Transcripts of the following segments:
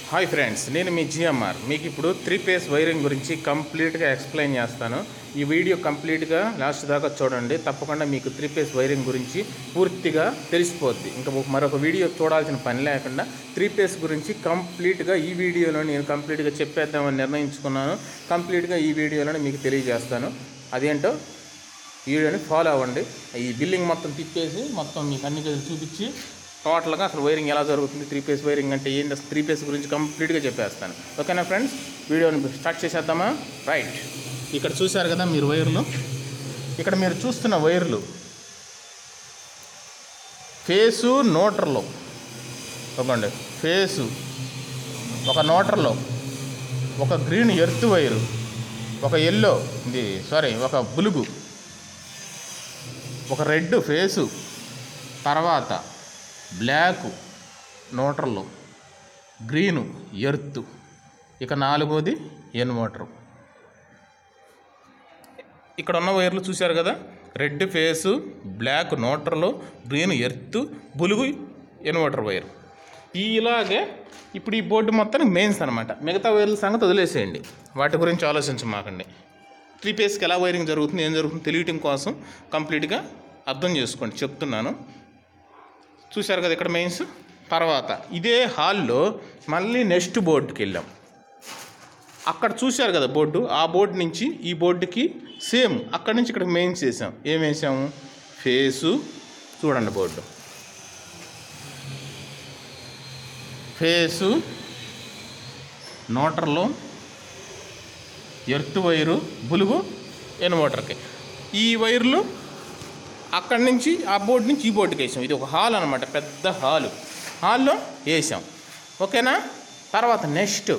Hi friends నేను మీ GMR మీకు ఇప్పుడు త్రీ ఫేస్ వైరింగ్ గురించి కంప్లీట్గా ఎక్స్ప్లెయిన్ చేస్తాను ఈ వీడియో కంప్లీట్గా లాస్ట్ దాకా చూడండి తప్పకుండా మీకు త్రీ ఫేస్ వైరింగ్ గురించి పూర్తిగా తెలిసిపోద్ది ఇంకా మరొక వీడియో చూడాల్సిన పని లేకుండా త్రీ ఫేస్ గురించి కంప్లీట్గా ఈ వీడియోలో నేను కంప్లీట్గా చెప్పేద్దామని నిర్ణయించుకున్నాను కంప్లీట్గా ఈ వీడియోలోనే మీకు తెలియజేస్తాను అదేంటో ఈ వీడియోని ఫాలో అవ్వండి ఈ బిల్లింగ్ మొత్తం తిప్పేసి మొత్తం మీకు అన్ని గదులు చూపించి టోటల్గా అసలు వైరింగ్ ఎలా జరుగుతుంది త్రీ ఫేస్ వైరింగ్ అంటే ఏంటి అసలు త్రీ ఫేస్ గురించి కంప్లీట్గా చెప్పేస్తాను ఓకేనా ఫ్రెండ్స్ వీడియోని స్టార్ట్ చేసేద్దామా రైట్ ఇక్కడ చూశారు కదా మీరు వైర్లు ఇక్కడ మీరు చూస్తున్న వైర్లు ఫేసు నోటర్లో ఒకండి ఫేసు ఒక నోటర్లో ఒక గ్రీన్ ఎర్త్ వైరు ఒక ఎల్లో ఇది సారీ ఒక బులుగు ఒక రెడ్ ఫేసు తర్వాత బ్లాక్ నోటర్లు గ్రీను ఎర్త్ ఇక నాలుగోది ఇన్వర్టరు ఇక్కడ ఉన్న వైర్లు చూశారు కదా రెడ్ ఫేసు బ్లాక్ నోటర్లు గ్రీన్ ఎర్త్ బులుగు ఇన్వర్టర్ వైర్ ఈ ఇలాగే ఇప్పుడు ఈ బోర్డు మొత్తానికి మెయిన్స్ అనమాట మిగతా వైర్ల సంగతి వదిలేసేయండి వాటి గురించి ఆలోచించమాకండి త్రీ ఫేస్కి ఎలా వైరింగ్ జరుగుతుంది ఏం జరుగుతుంది తెలియటం కోసం కంప్లీట్గా అర్థం చేసుకోండి చెప్తున్నాను చూశారు కదా ఇక్కడ మెయిన్స్ తర్వాత ఇదే హాల్లో మళ్ళీ నెక్స్ట్ బోర్డుకి వెళ్ళాం అక్కడ చూశారు కదా బోర్డు ఆ బోర్డు నుంచి ఈ బోర్డుకి సేమ్ అక్కడి నుంచి ఇక్కడ మెయిన్స్ వేసాం ఏం వేసాము ఫేసు చూడండి బోర్డు ఫేసు నోటర్లో ఎర్త్ వైరు బులుగు ఇన్వర్టర్కి ఈ వైర్లు అక్కడి నుంచి ఆ బోర్డు నుంచి ఈ బోర్డుకి వేసాం ఇది ఒక హాల్ అనమాట పెద్ద హాలు హాల్లో వేసాం ఓకేనా తర్వాత నెక్స్ట్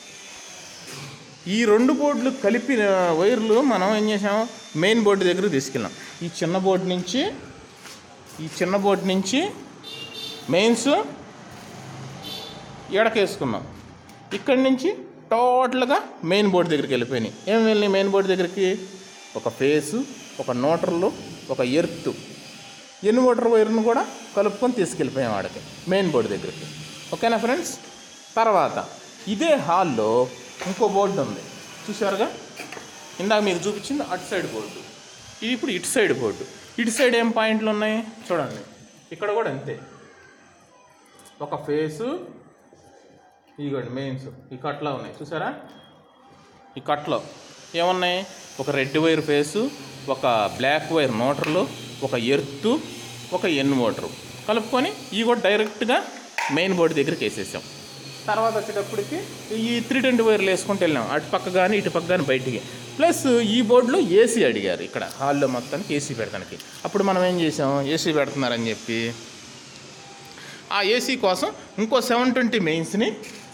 ఈ రెండు బోర్డులు కలిపిన వైర్లు మనం ఏం చేసాం మెయిన్ బోర్డు దగ్గర తీసుకెళ్ళాం ఈ చిన్న బోర్డు నుంచి ఈ చిన్న బోర్డు నుంచి మెయిన్స్ ఎడకేసుకున్నాం ఇక్కడి నుంచి టోటల్గా మెయిన్ బోర్డు దగ్గరికి వెళ్ళిపోయినాయి ఏం వెళ్ళినాయి మెయిన్ బోర్డు దగ్గరికి ఒక ఫేసు ఒక నోటర్లు ఒక ఎర్త్ ఇన్వర్టర్ వైర్ను కూడా కలుపుకొని తీసుకెళ్ళిపోయాం వాడికి మెయిన్ బోర్డు దగ్గరికి ఓకేనా ఫ్రెండ్స్ తర్వాత ఇదే హాల్లో ఇంకో బోర్డు ఉంది చూసారుగా ఇందాక మీకు చూపించింది అటు సైడ్ బోర్డు ఇది ఇప్పుడు ఇటు సైడ్ బోర్డు ఇటు సైడ్ ఏం పాయింట్లు ఉన్నాయి చూడండి ఇక్కడ కూడా అంతే ఒక ఫేసు ఇదిగోండి మెయిన్స్ ఈ కట్లో ఉన్నాయి చూసారా ఈ కట్లో ఏమున్నాయి ఒక రెడ్ వైర్ ఫేసు ఒక బ్లాక్ వైర్ మోటార్లు ఒక ఎర్త్ ఒక ఎన్ మోటరు కలుపుకొని ఇవి కూడా డైరెక్ట్గా మెయిన్ బోర్డు దగ్గరికి వేసేసాం తర్వాత వచ్చేటప్పటికి ఈ త్రీ ట్వంటీ వైర్లు వేసుకుంటూ వెళ్ళాం అటు పక్క కానీ ఇటు పక్క కానీ బయటికి ప్లస్ ఈ బోర్డులో ఏసీ అడిగారు ఇక్కడ హాల్లో మొత్తానికి ఏసీ పెడతానికి అప్పుడు మనం ఏం చేసాం ఏసీ పెడుతున్నారని చెప్పి ఆ ఏసీ కోసం ఇంకో సెవెన్ ట్వంటీ మెయిన్స్ని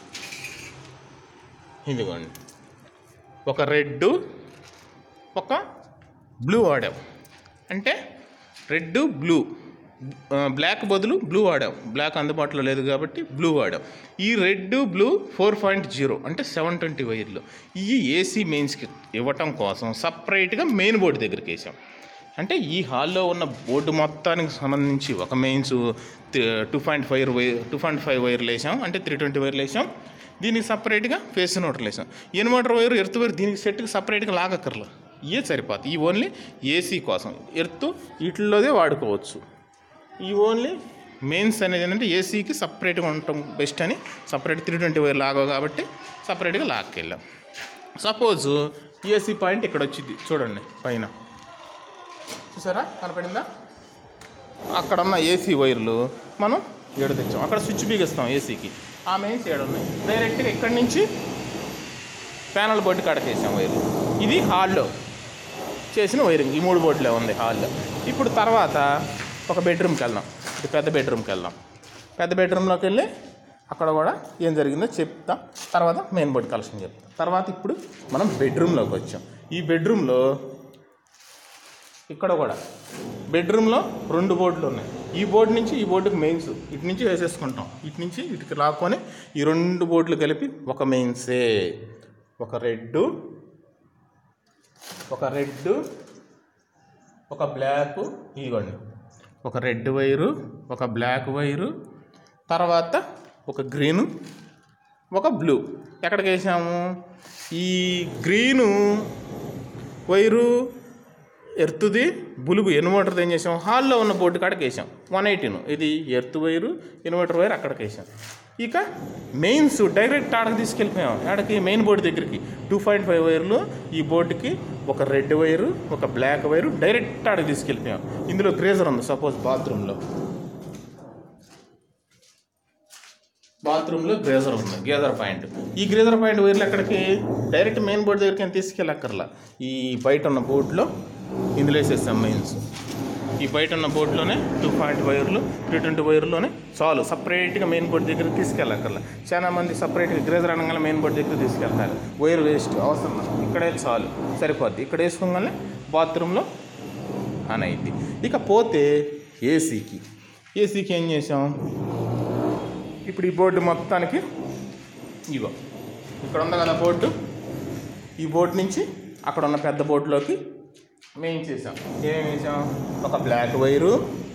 ఇదిగోండి ఒక రెడ్ ఒక బ్లూ వాడాం అంటే రెడ్ బ్లూ బ్లాక్ బదులు బ్లూ వాడాం బ్లాక్ అందుబాటులో లేదు కాబట్టి బ్లూ వాడాం ఈ red blue four point zero అంటే సెవెన్ ట్వంటీ వైర్లు ఈ ఏసీ మెయిన్స్కి ఇవ్వటం కోసం సపరేట్గా మెయిన్ బోర్డు దగ్గరికి వేసాం అంటే ఈ హాల్లో ఉన్న బోర్డు మొత్తానికి సంబంధించి ఒక mains two point five wire two point five వైర్లు వేసాం అంటే త్రీ ట్వంటీ వైర్లు వేసాం దీనికి సపరేట్గా ఫేస్ నోటర్లు వేసాం ఇన్వర్టర్ వైర్ ఎర్త్ వైర్ దీనికి సెట్కి సపరేట్గా లాగక్కర్లా ఇవే సరిపోతుంది ఈ ఓన్లీ ఏసీ కోసం ఎర్త్ వీటిల్లోదే వాడుకోవచ్చు ఈ ఓన్లీ మెయిన్స్ అనేది ఏంటంటే ఏసీకి సపరేట్గా ఉండటం బెస్ట్ అని సపరేట్ త్రీ ట్వంటీ వైర్ లాగో కాబట్టి సపరేట్గా లాక్కెళ్ళాం సపోజ్ ఏసీ పాయింట్ ఇక్కడ వచ్చింది చూడండి పైన చూసారా కనపడిందా అక్కడ ఉన్న ఏసీ వైర్లు మనం ఏడు తెచ్చాం అక్కడ స్విచ్ బిగిస్తాం ఏసీకి ఆ మెయిన్స్ ఏడు ఉన్నాయి డైరెక్ట్గా ఇక్కడి నుంచి ప్యానల్ బోర్డు కాడకి వేసాం వైర్లు ఇది హాల్లో చేసిన వైరింగ్ ఈ మూడు బోర్డులే ఉంది హాల్లో ఇప్పుడు తర్వాత ఒక బెడ్రూమ్కి వెళ్దాం ఇది పెద్ద బెడ్రూమ్కి వెళ్దాం పెద్ద బెడ్రూమ్లోకి వెళ్ళి అక్కడ కూడా ఏం జరిగిందో చెప్తాం తర్వాత మెయిన్ బోర్డు కలెక్షన్ చెప్తాం తర్వాత ఇప్పుడు మనం బెడ్రూమ్లోకి వచ్చాం ఈ బెడ్రూమ్లో ఇక్కడ కూడా బెడ్రూమ్లో రెండు బోర్డులు ఉన్నాయి ఈ బోర్డు నుంచి ఈ బోర్డుకి మెయిన్స్ ఇటు నుంచి వేసేసుకుంటాం ఇటు నుంచి ఇటుకి లాక్కొని ఈ రెండు బోర్డులు కలిపి ఒక మెయిన్సే ఒక రెడ్ ఒక రెడ్ ఒక బ్లాక్ ఇదిగోండి ఒక రెడ్ వైరు ఒక బ్లాక్ వైరు తర్వాత ఒక గ్రీను ఒక బ్లూ ఎక్కడికి వేసాము ఈ గ్రీను వైరు ఎర్త్ది బులుగు ఇన్వర్టర్ ఏం చేసాం హాల్లో ఉన్న బోర్డు కాడకి వేసాం వన్ ఎయిటీను ఇది ఎర్త్ వైరు ఇన్వర్టర్ వైర్ అక్కడికి వేసాం ఇక మెయిన్స్ డైరెక్ట్ ఆడకి తీసుకెళ్ళిపోయాం ఆడకి మెయిన్ బోర్డు దగ్గరికి టూ పాయింట్ ఫైవ్ వైర్లు ఈ బోర్డుకి ఒక రెడ్ వైరు ఒక బ్లాక్ వైరు డైరెక్ట్ ఆడకి తీసుకెళ్ళిపోయాం ఇందులో గ్రేజర్ ఉంది సపోజ్ బాత్రూంలో బాత్రూంలో గ్రేజర్ ఉంది గేజర్ పాయింట్ ఈ గ్రేజర్ పాయింట్ వైర్లు ఎక్కడికి డైరెక్ట్ మెయిన్ బోర్డు దగ్గరికి ఏం తీసుకెళ్ళక్కర్లా ఈ బయట ఉన్న బోర్డులో ఇందులో వేసేస్తాం మెయిన్స్ ఈ బయట ఉన్న బోర్డులోనే టూ పాయింట్ వైర్లు త్రీ ట్వంటీ వైర్లోనే చాలు సపరేట్గా మెయిన్ బోర్డు దగ్గరికి తీసుకెళ్ళక్కర్లా చాలా మంది సపరేట్గా గ్రేజర్ అనగానే మెయిన్ బోర్డు దగ్గర తీసుకెళ్తారు వైర్ వేస్ట్ అవసరం లేదు. ఇక్కడే చాలు సరిపోద్ది ఇక్కడ వేసుకోగానే బాత్రూంలో ఆన్ అయింది ఇక పోతే ఏసీకి ఏసీకి ఏం చేసాం ఇప్పుడు ఈ బోర్డు మొత్తానికి ఇగో ఇక్కడ ఉంది కదా బోర్డు ఈ బోర్డు నుంచి అక్కడ ఉన్న పెద్ద బోర్డులోకి మేము చేసాం ఏమేమి వేసాం ఒక బ్లాక్ వైరు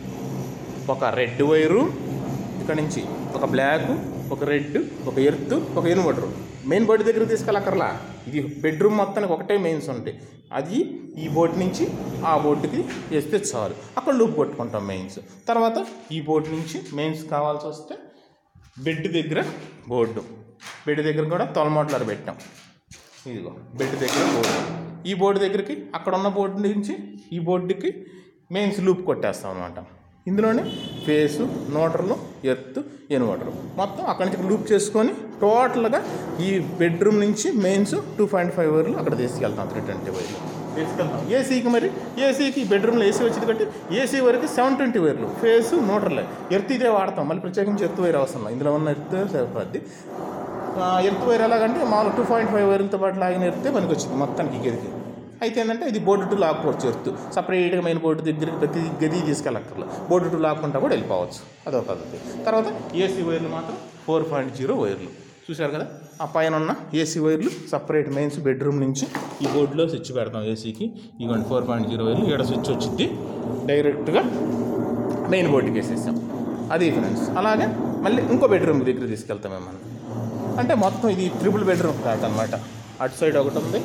ఒక రెడ్ వైరు ఇక్కడ నుంచి ఒక బ్లాక్ ఒక రెడ్ ఒక ఎర్త్ ఒక ఇన్వర్టర్ మెయిన్ బోర్డు దగ్గర తీసుకెళ్ళక్కర్లా ఇది బెడ్రూమ్ మొత్తానికి ఒకటే మెయిన్స్ ఉంటాయి అది ఈ బోర్డు నుంచి ఆ బోర్డుకి వేస్తే చాలు అక్కడ లూప్ కొట్టుకుంటాం మెయిన్స్ తర్వాత ఈ బోర్డు నుంచి మెయిన్స్ కావాల్సి వస్తే బెడ్ దగ్గర బోర్డు బెడ్ దగ్గర కూడా తొలమోట్లర్ పెట్టాం ఇదిగో బెడ్ దగ్గర బోర్డు ఈ బోర్డు దగ్గరికి అక్కడ ఉన్న బోర్డు నుంచి ఈ బోర్డుకి మెయిన్స్ లూప్ కొట్టేస్తాం అనమాట ఇందులోనే ఫేసు నోటర్లు ఎర్త్ ఇన్వర్టర్ మొత్తం అక్కడి నుంచి లూప్ చేసుకొని టోటల్గా ఈ బెడ్రూమ్ నుంచి మెయిన్స్ టూ పాయింట్ ఫైవ్ వైర్లు అక్కడ తీసుకెళ్తాం త్రీ ట్వంటీ వైర్లు తీసుకెళ్తాం ఏసీకి మరి ఏసీకి బెడ్రూమ్లో ఏసీ వచ్చింది కాబట్టి ఏసీ వరకు సెవెన్ ట్వంటీ వైర్లు ఫేస్ నోటర్లే ఎర్త్ ఇదే వాడతాం మళ్ళీ ప్రత్యేకించి ఎర్త్ వైర్ అవసరం లేదు. ఇందులో ఉన్న ఎర్త్ సరిపోద్ది ఆ, ఎర్త్ వైర్ ఎలాగంటే మామూలు టూ పాయింట్ ఫైవ్ వైర్లతో పాటు లాగిన ఎర్తే మనకి వచ్చింది మొత్తానికి ఈ గదికి అయితే ఏంటంటే ఇది బోర్డు టు లాక్కోవచ్చు ఎర్త్ సపరేట్గా మెయిన్ బోర్డు దగ్గరికి ప్రతి గది తీసుకెళ్ళక్కర్లా బోర్డు టు లాక్కుంటా కూడా వెళ్ళిపోవచ్చు అదొక పద్ధతి తర్వాత ఏసీ వైర్లు మాత్రం ఫోర్ పాయింట్ జీరో వైర్లు చూశారు కదా ఆ పైన ఉన్న ఏసీ వైర్లు సపరేట్ మెయిన్స్ బెడ్రూమ్ నుంచి ఈ బోర్డులో స్విచ్ పెడతాం ఏసీకి ఇవ్వండి ఫోర్ పాయింట్ జీరో వైర్లు ఇక్కడ స్విచ్ వచ్చింది డైరెక్ట్గా మెయిన్ బోర్డుకి వేసేసాం అది ఫ్రెండ్స్ అలాగే మళ్ళీ ఇంకో బెడ్రూమ్ దగ్గర తీసుకెళ్తాం మేము మనం అంటే మొత్తం ఇది ట్రిపుల్ బెడ్రూమ్ ఫ్లాట్ అనమాట అటు సైడ్ ఒకటి ఉంది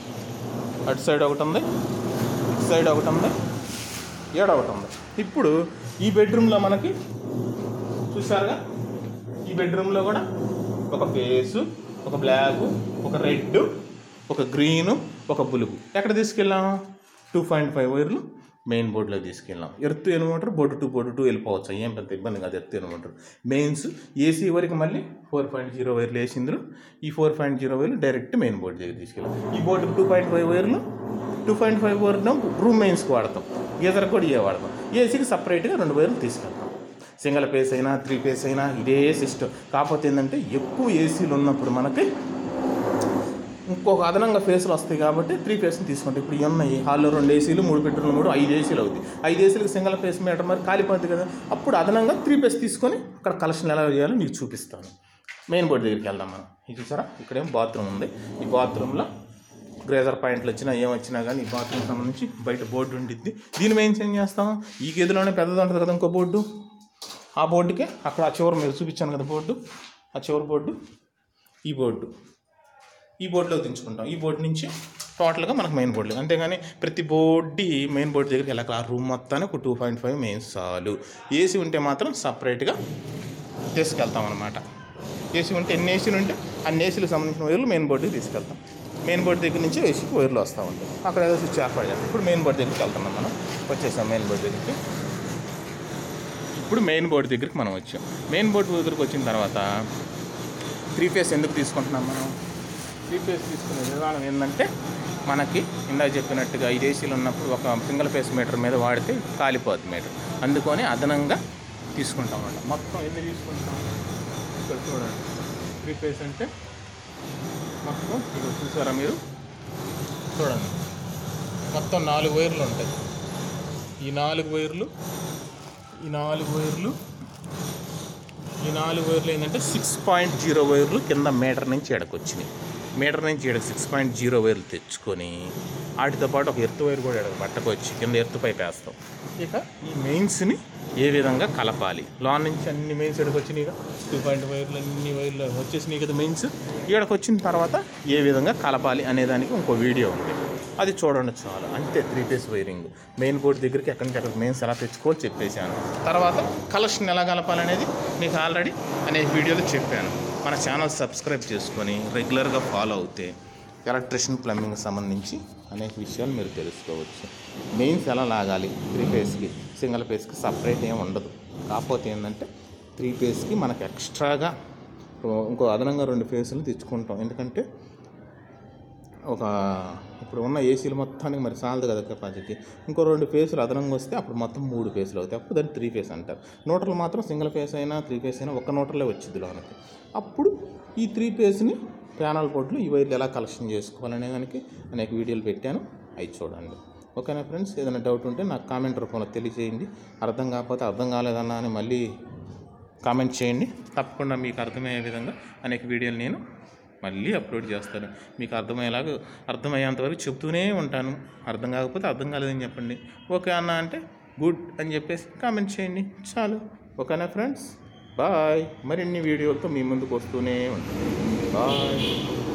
అటు సైడ్ ఒకటి ఉంది ఇటు సైడ్ ఒకటి ఉంది ఏడ ఒకటి ఉంది ఇప్పుడు ఈ బెడ్రూమ్లో మనకి చూసారుగా ఈ బెడ్రూమ్లో కూడా ఒక ఫేసు ఒక బ్లాక్ ఒక రెడ్ ఒక గ్రీను ఒక బులుగు ఎక్కడ తీసుకెళ్ళాం టూ పాయింట్ ఫైవ్ వైర్లు మెయిన్ బోర్డులో తీసుకెళ్ళాం earth inverter board to board to వెళ్ళిపోవచ్చు ఏం పెద్ద ఇబ్బంది కాదు ఎర్త్ ఇన్వర్టర్ మెయిన్స్ ఏసీ వరకు మళ్ళీ ఫోర్ పాయింట్ జీరో వైర్లు వేసిండ్రు ఈ ఫోర్ పాయింట్ జీరో వైర్లు డైరెక్ట్ మెయిన్ బోర్డు దగ్గర తీసుకెళ్ళాం ఈ బోర్డు టూ పాయింట్ ఫైవ్ వైర్లు టూ పాయింట్ ఫైవ్ వైర్లు రూమ్ మెయిన్స్కి వాడతాం గీజర్ కూడా ఇవే వాడతాం ఏసీకి సపరేట్గా రెండు వైర్లు తీసుకెళ్తాం సింగిల్ పేస్ అయినా త్రీ పేస్ అయినా ఇదే సిస్టమ్ కాకపోతే ఏంటంటే ఎక్కువ ఏసీలు ఉన్నప్పుడు మనకి ఇంకొక అదనంగా ఫేస్లు వస్తాయి కాబట్టి త్రీ ఫేస్ని తీసుకుంటాం ఇప్పుడు ఇవి ఉన్నాయి హాల్లో రెండు ఏసీలు మూడు బెడ్రూమ్లు మూడు ఐదు ఏసీలు అవుతాయి ఐదు ఏసీలకు సింగిల్ ఫేస్ మీటర్ మరి కాలిపోద్ది కదా అప్పుడు అదనంగా త్రీ ఫేస్ తీసుకొని అక్కడ కలెక్షన్ ఎలా చేయాలో మీకు చూపిస్తాను మెయిన్ బోర్డు దగ్గరికి వెళ్దాం మనం ఇది చూసారా ఇక్కడేం బాత్రూమ్ ఉంది ఈ బాత్రూంలో గ్రేజర్ పాయింట్లు వచ్చినా ఏం వచ్చినా కానీ ఈ బాత్రూమ్ సంబంధించి బయట బోర్డు ఉండిద్ది దీని మెయిన్స్ ఏం చేస్తాం ఈ గదిలోనే పెద్దది ఉంటుంది కదా ఇంకో బోర్డు ఆ బోర్డుకి అక్కడ ఆ చివరి మీరు చూపించాను కదా బోర్డు ఆ చివరి బోర్డు ఈ బోర్డు ఈ బోర్డులో దించుకుంటాం ఈ బోర్డు నుంచి టోటల్గా మనకు మెయిన్ బోర్డు అంతేగాని ప్రతి బోర్డు మెయిన్ బోర్డు దగ్గరికి వెళ్ళాలి ఆ రూమ్ మొత్తానికి ఒక టూ పాయింట్ ఫైవ్ మెయిన్స్ చాలు ఏసీ ఉంటే మాత్రం సపరేట్గా తీసుకెళ్తాం అనమాట ఏసీ ఉంటే ఎన్ని ఏసీలు ఉంటే అన్ని ఏసీలకు సంబంధించిన వైర్లు మెయిన్ బోర్డుకి తీసుకెళ్తాం మెయిన్ బోర్డు దగ్గర నుంచి ఏసీకి వైర్లు వస్తూ ఉంటాయి అక్కడ ఏదో స్విచ్ ఏర్పాటు చేస్తాం ఇప్పుడు మెయిన్ బోర్డు దగ్గరికి వెళ్తున్నాం మనం వచ్చేసాం మెయిన్ బోర్డు దగ్గరికి ఇప్పుడు మెయిన్ బోర్డు దగ్గరికి మనం వచ్చాం మెయిన్ బోర్డు దగ్గరికి వచ్చిన తర్వాత త్రీ ఫేస్ ఎందుకు తీసుకుంటున్నాం మనం త్రీ ఫేస్ తీసుకునే విధానం ఏంటంటే మనకి ఇందాక చెప్పినట్టుగా ఐదు ఏసీలు ఉన్నప్పుడు ఒక సింగిల్ ఫేస్ మీటర్ మీద వాడితే కాలిపోద్ది మీటర్ అందుకని అదనంగా తీసుకుంటాం అన్నమాట మొత్తం ఎన్ని తీసుకుంటాం ఇక్కడ చూడండి త్రీ ఫేస్ అంటే మొత్తం ఇక్కడ చూసారా మీరు చూడండి మొత్తం నాలుగు వైర్లు ఉంటాయి ఈ నాలుగు వైర్లు ఈ నాలుగు వైర్లు ఈ నాలుగు వైర్లు ఏంటంటే సిక్స్ పాయింట్ జీరో వైర్లు కింద మీటర్ నుంచి ఎడకొచ్చినాయి మీటర్ నుంచి ఇక్కడ సిక్స్ పాయింట్ జీరో వైర్లు తెచ్చుకొని వాటితో పాటు ఒక ఎర్త్ వైర్ కూడా ఇక్కడ పట్టకొచ్చి కింద ఎర్త్ పైప్ వేస్తాం ఇక ఈ మెయిన్స్ని ఏ విధంగా కలపాలి లోన్ నుంచి అన్ని మెయిన్స్ ఇక్కడికి వచ్చినాయి టూ పాయింట్ వైర్లు అన్ని వైర్లు వచ్చేసినాయి కదా మెయిన్స్ ఇక్కడికి వచ్చిన తర్వాత ఏ విధంగా కలపాలి అనేదానికి ఇంకో వీడియో ఉంది అది చూడండి చాలు అంతే three phase wiring main board దగ్గరికి ఎక్కడి నుంచి అక్కడ మెయిన్స్ ఎలా తెచ్చుకోవాలి చెప్పేశాను తర్వాత కలెక్షన్ ఎలా కలపాలనేది మీకు ఆల్రెడీ అనేక వీడియోలో చెప్పాను మన ఛానల్ సబ్స్క్రైబ్ చేసుకొని రెగ్యులర్గా ఫాలో అవుతే ఎలక్ట్రిషియన్ ప్లంబింగ్ సంబంధించి అనేక విషయాలు మీరు తెలుసుకోవచ్చు మెయిన్స్ ఎలా లాగాలి త్రీ ఫేస్కి సింగిల్ ఫేస్కి సపరేట్ ఏం ఉండదు కాకపోతే ఏంటంటే త్రీ ఫేస్కి మనకు ఎక్స్ట్రాగా ఇంకో అదనంగా రెండు ఫేసులు తెచ్చుకుంటాం ఎందుకంటే ఒక ఇప్పుడు ఉన్న ఏసీలు మొత్తానికి మరి చాలదు కదా కెపాసిటీ ఇంకో రెండు ఫేసులు అదనంగా వస్తే అప్పుడు మొత్తం మూడు ఫేసులు అవుతాయి అప్పుడు దాన్ని త్రీ ఫేస్ అంటారు నోటర్లు మాత్రం సింగిల్ ఫేస్ అయినా త్రీ ఫేస్ అయినా ఒక నోటర్లే వచ్చింది లోనకి అప్పుడు ఈ త్రీ ఫేస్ని ప్యానల్ బోర్డులో ఈ వైర్లు ఎలా కలెక్షన్ చేసుకోవాలనే దానికి అనేక వీడియోలు పెట్టాను అవి చూడండి ఓకేనా ఫ్రెండ్స్ ఏదైనా డౌట్ ఉంటే నాకు కామెంట్ రూపంలో తెలియజేయండి అర్థం కాకపోతే అర్థం కాలేదన్నా అని మళ్ళీ కామెంట్ చేయండి తప్పకుండా మీకు అర్థమయ్యే విధంగా అనేక వీడియోలు నేను మళ్ళీ అప్లోడ్ చేస్తాను మీకు అర్థమయ్యేలాగా అర్థమయ్యేంత వరకు చెప్తూనే ఉంటాను అర్థం కాకపోతే అర్థం కాలేదని చెప్పండి ఓకే అన్న అంటే గుడ్ అని చెప్పేసి కామెంట్ చేయండి చాలు ఓకేనా ఫ్రెండ్స్ బాయ్ మరిన్ని వీడియోలతో మీ ముందుకు వస్తూనే ఉంటాను బాయ్